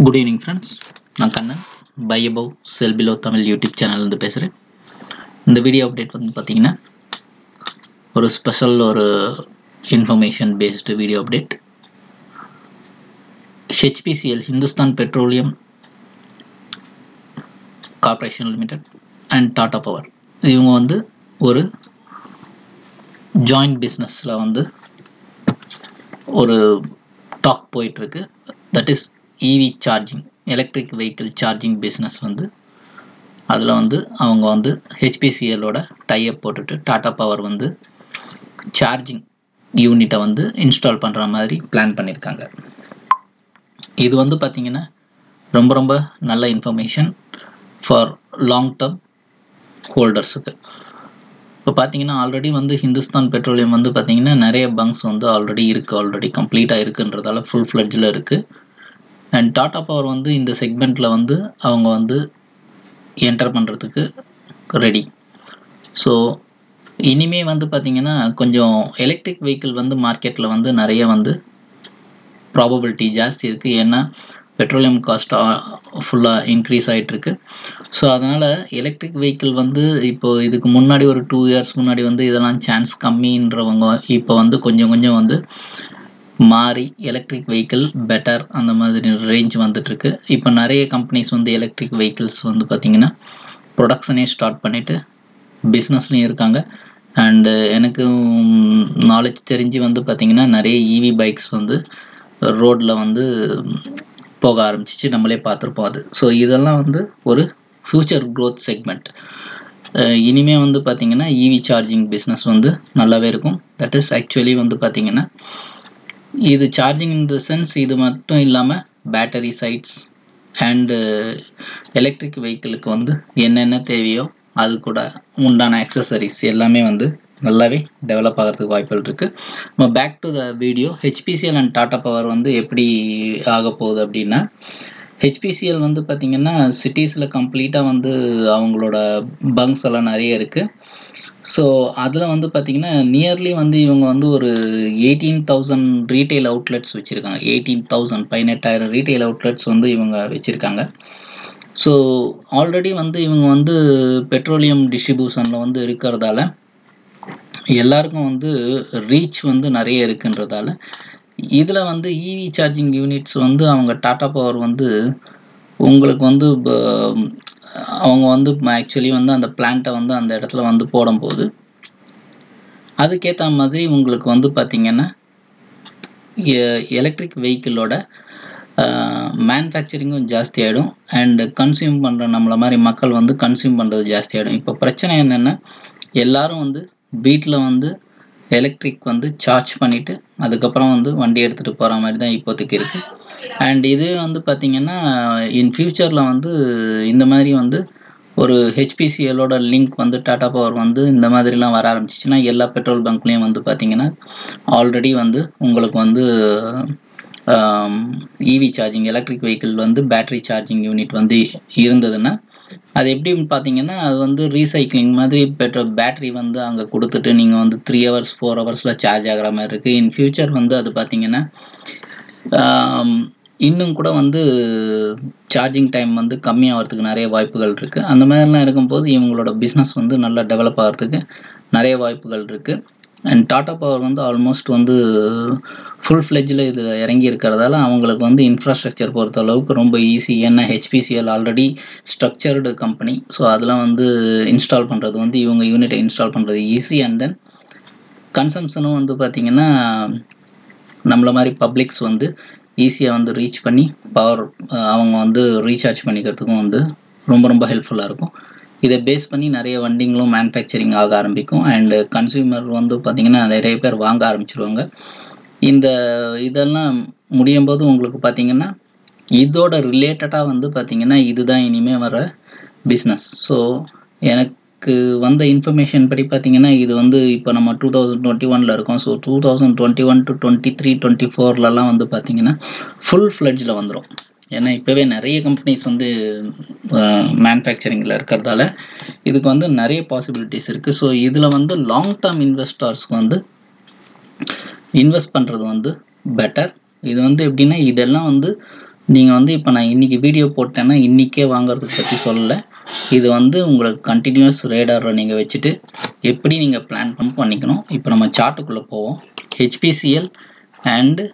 good evening friends நான் Kannan buy above sell below Tamil YouTube சேனல்லேருந்து பேசுகிறேன் இந்த வீடியோ அப்டேட் வந்து பார்த்தீங்கன்னா ஒரு ஸ்பெஷல் ஒரு information based video update HPCL Hindustan petroleum corporation limited and Tata power இவங்க வந்து ஒரு ஜாயிண்ட் பிஸ்னஸில் வந்து ஒரு டாக் போயிட்டுருக்கு that is EV charging electric vehicle charging business வந்து அதில் வந்து அவங்க வந்து ஹெச்பிசிஎலோட டைப் போட்டுட்டு டாடா பவர் வந்து சார்ஜிங் யூனிட்டை வந்து இன்ஸ்டால் பண்ணுற மாதிரி பிளான் பண்ணியிருக்காங்க இது வந்து பார்த்திங்கன்னா ரொம்ப ரொம்ப நல்ல இன்ஃபர்மேஷன் ஃபார் லாங் டேர்ம் ஹோல்டர்ஸுக்கு இப்போ பார்த்தீங்கன்னா ஆல்ரெடி வந்து ஹிந்துஸ்தான் பெட்ரோலியம் வந்து பார்த்தீங்கன்னா நிறைய பங்க்ஸ் வந்து ஆல்ரெடி இருக்குது ஆல்ரெடி கம்ப்ளீட்டாக இருக்குன்றதால ஃபுல் ஃப்ளெட்ஜில் இருக்குது அண்ட் டாடா பவர் வந்து இந்த செக்மெண்ட்டில் வந்து அவங்க வந்து என்டர் பண்ணுறதுக்கு ரெடி ஸோ இனிமே வந்து பார்த்திங்கன்னா கொஞ்சம் எலக்ட்ரிக் வெஹிக்கிள் வந்து மார்க்கெட்டில் வந்து நிறைய வந்து ப்ராபபிலிட்டி ஜாஸ்தி இருக்குது ஏன்னா பெட்ரோலியம் காஸ்ட் ஃபுல்லாக இன்க்ரீஸ் ஆகிட்டுருக்கு ஸோ அதனால் எலக்ட்ரிக் வெஹிக்கிள் வந்து இப்போது இதுக்கு முன்னாடி ஒரு டூ இயர்ஸ் முன்னாடி வந்து இதெல்லாம் சான்ஸ் கம்மின்றவங்க இப்போ வந்து கொஞ்சம் கொஞ்சம் வந்து மாறி எலக்ட்ரிக் வெஹிக்கிள் பெட்டர் அந்த மாதிரி ரேஞ்ச் வந்துட்டுருக்கு இப்போ நிறைய கம்பெனிஸ் வந்து எலக்ட்ரிக் வெஹிக்கிள்ஸ் வந்து பார்த்திங்கன்னா ப்ரொடக்ஷனே ஸ்டார்ட் பண்ணிவிட்டு பிஸ்னஸ்லேயும் இருக்காங்க அண்டு எனக்கு நாலேஜ் தெரிஞ்சு வந்து பார்த்திங்கன்னா நிறைய இவி பைக்ஸ் வந்து ரோட்டில் வந்து போக ஆரம்பிச்சிச்சு நம்மளே பார்த்துருப்போம் அது ஸோ இதெல்லாம் வந்து ஒரு ஃப்யூச்சர் க்ரோத் செக்மெண்ட் இனிமே வந்து பார்த்திங்கன்னா இவி சார்ஜிங் பிஸ்னஸ் வந்து நல்லாவே இருக்கும் தட் இஸ் ஆக்சுவலி வந்து பார்த்திங்கன்னா இது சார்ஜிங் இன் த சென்ஸ் இது மட்டும் இல்லாமல் பேட்டரி சைட்ஸ் அண்டு எலக்ட்ரிக் வெஹிக்கிளுக்கு வந்து என்னென்ன தேவையோ அது கூட உண்டான அக்சசரிஸ் எல்லாமே வந்து நல்லாவே டெவலப் ஆகிறதுக்கு வாய்ப்புகள் இருக்குது நம்ம back to the video HPCL and Tata power வந்து எப்படி ஆக போகுது அப்படின்னா ஹெச்பிசிஎல் வந்து பார்த்திங்கன்னா சிட்டிஸில் கம்ப்ளீட்டாக வந்து அவங்களோட பங்க்ஸ் எல்லாம் நிறைய இருக்குது ஸோ அதில் வந்து பார்த்திங்கன்னா நியர்லி வந்து இவங்க வந்து ஒரு எயிட்டீன் தௌசண்ட் ரீட்டைல் அவுட்லெட்ஸ் வச்சுருக்காங்க எயிட்டீன் தௌசண்ட் பதினெட்டாயிரம் ரீட்டைல் அவுட்லெட்ஸ் வந்து இவங்க வச்சுருக்காங்க ஸோ ஆல்ரெடி வந்து இவங்க வந்து பெட்ரோலியம் டிஸ்ட்ரிபியூஷனில் வந்து இருக்கிறதால எல்லாருக்கும் வந்து ரீச் வந்து நிறைய இருக்குன்றதால இதில் வந்து இவி சார்ஜிங் யூனிட்ஸ் வந்து அவங்க டாடா பவர் வந்து உங்களுக்கு வந்து அவங்க வந்து ஆக்சுவலி வந்து அந்த பிளான்ட்டை வந்து அந்த இடத்துல வந்து போடும்போது அதுக்கேற்ற மாதிரி உங்களுக்கு வந்து பார்த்திங்கன்னா எலக்ட்ரிக் வெஹிக்கிளோட மேனுஃபேக்சரிங்கும் ஜாஸ்தி ஆகிடும் அண்டு கன்சியூம் பண்ணுற நம்மளை மாதிரி மக்கள் வந்து கன்சியூம் பண்ணுறது ஜாஸ்தி ஆகிடும் இப்போ பிரச்சனை என்னென்னா எல்லோரும் வந்து வீட்டில் வந்து எலக்ட்ரிக் வந்து சார்ஜ் பண்ணிவிட்டு அதுக்கப்புறம் வந்து வண்டி எடுத்துகிட்டு போகிற மாதிரி தான் இப்போதைக்கு இருக்குது அண்ட் இதுவே வந்து பார்த்திங்கன்னா இன் ஃப்யூச்சரில் வந்து இந்த மாதிரி வந்து ஒரு ஹெச்பிசிஎலோட லிங்க் வந்து டாடா பவர் வந்து இந்த மாதிரிலாம் வர ஆரம்பிச்சிச்சின்னா எல்லா பெட்ரோல் பங்க்லேயும் வந்து பார்த்திங்கன்னா ஆல்ரெடி வந்து உங்களுக்கு வந்து இவி சார்ஜிங் எலக்ட்ரிக் வெஹிக்கிள் வந்து பேட்ரி சார்ஜிங் யூனிட் வந்து இருந்ததுன்னா அது எப்படின்னு பார்த்தீங்கன்னா அது வந்து ரீசைக்ளிங் மாதிரி பெட்ரோல் பேட்ரி வந்து அங்கே கொடுத்துட்டு நீங்கள் வந்து த்ரீ ஹவர்ஸ் ஃபோர் ஹவர்ஸில் சார்ஜ் ஆகிற மாதிரி இருக்குது இன் ஃப்யூச்சர் வந்து அது பார்த்தீங்கன்னா இன்னும் கூட வந்து சார்ஜிங் டைம் வந்து கம்மியாகிறதுக்கு நிறைய வாய்ப்புகள் இருக்குது அந்த மாதிரிலாம் இருக்கும்போது இவங்களோட பிஸ்னஸ் வந்து நல்லா டெவலப் ஆகிறதுக்கு நிறைய வாய்ப்புகள் இருக்குது அண்ட் டாடா பவர் வந்து ஆல்மோஸ்ட் வந்து ஃபுல் ஃப்ளெஜில் இதில் இறங்கி இருக்கிறதால அவங்களுக்கு வந்து இன்ஃப்ராஸ்ட்ரக்சர் பொறுத்த அளவுக்கு ரொம்ப ஈஸி ஏன்னா HPCL already structured company so அதெல்லாம் வந்து இன்ஸ்டால் பண்ணுறது வந்து இவங்க யூனிட்டை இன்ஸ்டால் பண்ணுறது ஈஸி அண்ட் தென் கன்சம்ஷனும் வந்து பார்த்திங்கன்னா நம்மள மாதிரி பப்ளிக்ஸ் வந்து ஈஸியாக வந்து ரீச் பண்ணி பவர் அவங்க வந்து ரீசார்ஜ் பண்ணிக்கிறதுக்கும் வந்து ரொம்ப ரொம்ப ஹெல்ப்ஃபுல்லாக இருக்கும் இதை பேஸ் பண்ணி நிறைய வண்டிங்களும் மேனுஃபேக்சரிங் ஆக ஆரம்பிக்கும் அண்டு கன்சியூமர் வந்து பார்த்திங்கன்னா நிறைய பேர் வாங்க ஆரம்பிச்சிருவாங்க இந்த இதெல்லாம் முடியும் போது உங்களுக்கு பார்த்திங்கன்னா இதோட ரிலேட்டடாக வந்து பார்த்திங்கன்னா இதுதான் இனிமேல் வர பிஸ்னஸ் ஸோ எனக்கு வந்த இன்ஃபர்மேஷன் படி பார்த்திங்கன்னா இது வந்து இப்போ நம்ம டூ தௌசண்ட் டுவெண்ட்டி ஒனில் இருக்கோம் so two thousand twenty one to twenty three twenty ஃபோர்லலாம் வந்து பார்த்திங்கன்னா ஃபுல் ஃப்ளெட்ஜில் வந்துடும் ஏன்னா இப்போவே நிறைய கம்பெனிஸ் வந்து மேனுஃபேக்சரிங்கில் இருக்கிறதால இதுக்கு வந்து நிறைய பாசிபிலிட்டிஸ் இருக்குது ஸோ இதில் வந்து லாங் டேர்ம் இன்வெஸ்டர்ஸ்க்கு வந்து இன்வெஸ்ட் பண்ணுறது வந்து பெட்டர் இது வந்து எப்படின்னா இதெல்லாம் வந்து நீங்கள் வந்து இப்போ நான் இன்றைக்கி வீடியோ போட்டேன்னா இன்றைக்கே வாங்குறதுக்கு பற்றி சொல்லலை இது வந்து உங்களுக்கு கண்டினியூஸ் ரேடாரில் நீங்கள் வச்சுட்டு எப்படி நீங்கள் பிளான் பண்ணி பண்ணிக்கணும் இப்போ நம்ம சார்ட்டுக்குள்ளே போவோம் ஹெச்பிசிஎல் அண்டு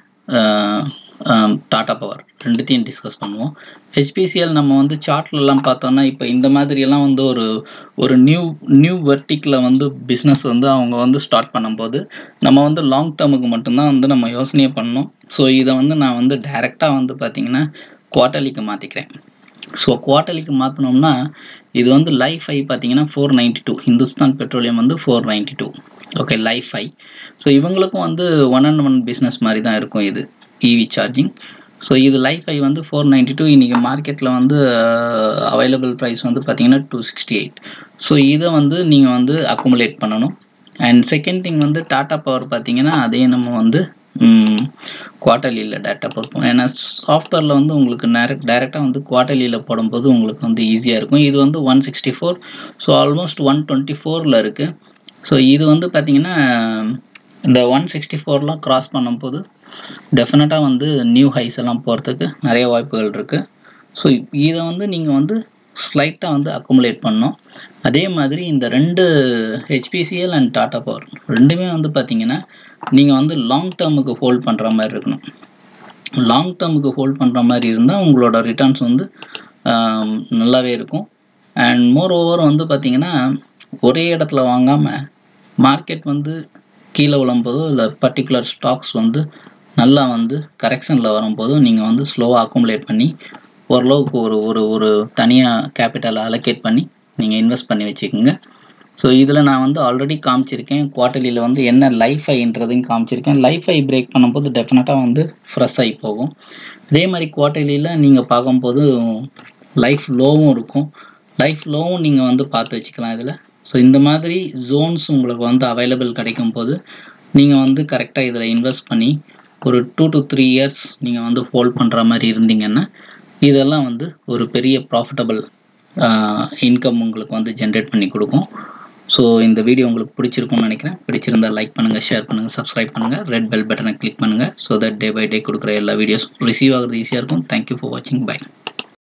டாடா பவர் ரெண்டுத்தையும் டிஸ்கஸ் பண்ணுவோம் ஹெச்பிசிஎல் நம்ம வந்து சார்ட்லலாம் பார்த்தோன்னா இப்போ இந்த மாதிரியெல்லாம் வந்து ஒரு ஒரு நியூ நியூ வெர்டிக்கில் வந்து பிஸ்னஸ் வந்து அவங்க வந்து ஸ்டார்ட் பண்ணும்போது நம்ம வந்து லாங் டேர்முக்கு மட்டும்தான் வந்து நம்ம யோசனையை பண்ணணும் ஸோ இதை வந்து நான் வந்து டைரெக்டாக வந்து பார்த்திங்கன்னா குவார்ட்டர்லிக்கு மாற்றிக்கிறேன் ஸோ குவார்ட்டர்லிக்கு மாற்றினோம்னா இது வந்து லைஃப் ஐ பார்த்தீங்கன்னா four ninety two Hindustan petroleum வந்து four ninety two okay life high so இவங்களுக்கும் வந்து ஒன் அண்ட் ஒன் பிஸ்னஸ் மாதிரி தான் இருக்கும் இது இவி சார்ஜிங் ஸோ இது லைஃப் ஐ வந்து ஃபோர் நைன்ட்டி டூ இன்றைக்கி மார்க்கெட்டில் வந்து அவைலபிள் ப்ரைஸ் வந்து பார்த்தீங்கன்னா டூ சிக்ஸ்டி எயிட் ஸோ இதை வந்து நீங்கள் வந்து அக்குமுலேட் பண்ணணும் அண்ட் செகண்ட் திங் வந்து டாட்டா பவர் பார்த்தீங்கன்னா அதே நம்ம வந்து குவார்ட்டர்லியில் டேட்டா பார்ப்போம் ஏன்னா சாஃப்ட்வேரில் வந்து உங்களுக்கு டேரக்ட் டைரெக்டாக வந்து குவார்ட்டர்லியில் போடும்போது உங்களுக்கு வந்து ஈஸியாக இருக்கும் இது வந்து one sixty four so almost one twenty ஃபோரில் இருக்குது ஸோ இது வந்து பார்த்திங்கன்னா இந்த ஒன் சிக்ஸ்டி ஃபோர்லாம் க்ராஸ் பண்ணும்போது டெஃபினட்டாக வந்து நியூ ஹைஸ் எல்லாம் போகிறதுக்கு நிறைய வாய்ப்புகள் இருக்குது ஸோ இதை வந்து நீங்கள் வந்து ஸ்லைட்டாக வந்து அக்குமுலேட் பண்ணோம் அதே மாதிரி இந்த ரெண்டு ஹெச்பிசிஎல் அண்ட் டாட்டா பவர் ரெண்டுமே வந்து பார்த்திங்கன்னா நீங்கள் வந்து லாங் டேர்முக்கு ஹோல்ட் பண்ணுற மாதிரி இருக்கணும் லாங் டேர்முக்கு ஹோல்ட் பண்ணுற மாதிரி இருந்தால் உங்களோட ரிட்டர்ன்ஸ் வந்து நல்லாவே இருக்கும் அண்ட் மோர் ஓவர் வந்து பார்த்திங்கன்னா ஒரே இடத்துல வாங்காமல் மார்க்கெட் வந்து கீழே விழும்போதோ இல்லை பர்டிகுலர் ஸ்டாக்ஸ் வந்து நல்லா வந்து கரெக்ஷனில் வரும்போதோ நீங்கள் வந்து ஸ்லோவாக அக்குமுலேட் பண்ணி ஓரளவுக்கு ஒரு ஒரு ஒரு தனியாக கேபிட்டலை அலோகேட் பண்ணி நீங்கள் இன்வெஸ்ட் பண்ணி வச்சுக்கோங்க ஸோ இதில் நான் வந்து ஆல்ரெடி காமிச்சிருக்கேன் குவார்ட்டர்லியில் வந்து என்ன லைஃப் ஐன்றதையும் காமிச்சிருக்கேன் லைஃப் ஐ பிரேக் பண்ணும்போது டெஃபினட்டாக வந்து ஃப்ரெஷ் ஆகி போகும் அதே மாதிரி குவார்ட்டர்லியில் நீங்கள் பார்க்கும்போது லைஃப் லோவும் இருக்கும் லைஃப் லோவும் நீங்கள் வந்து பார்த்து வச்சுக்கலாம் இதில் ஸோ இந்த மாதிரி ஜோன்ஸ் உங்களுக்கு வந்து அவைலபிள் கிடைக்கும் போது நீங்கள் வந்து கரெக்டாக இதில் இன்வெஸ்ட் பண்ணி ஒரு டூ டு த்ரீ இயர்ஸ் நீங்கள் வந்து ஹோல்ட் பண்ணுற மாதிரி இருந்தீங்கன்னா இதெல்லாம் வந்து ஒரு பெரிய ப்ராஃபிட்டபிள் இன்கம் உங்களுக்கு வந்து ஜென்ரேட் பண்ணி கொடுக்கும் ஸோ இந்த வீடியோ உங்களுக்கு பிடிச்சிருக்கும்னு நினைக்கிறேன் பிடிச்சிருந்தால் லைக் பண்ணுங்கள் ஷேர் பண்ணுங்கள் சப்ஸ்கிரைப் பண்ணுங்கள் ரெட் பெல் பட்டனை கிளிக் பண்ணுங்கள் so that day by day கொடுக்குற எல்லா வீடியோஸ் ரிசீவ் ஆகிறது ஈஸியாக இருக்கும் தேங்க்யூ ஃபார் வாட்சிங் பை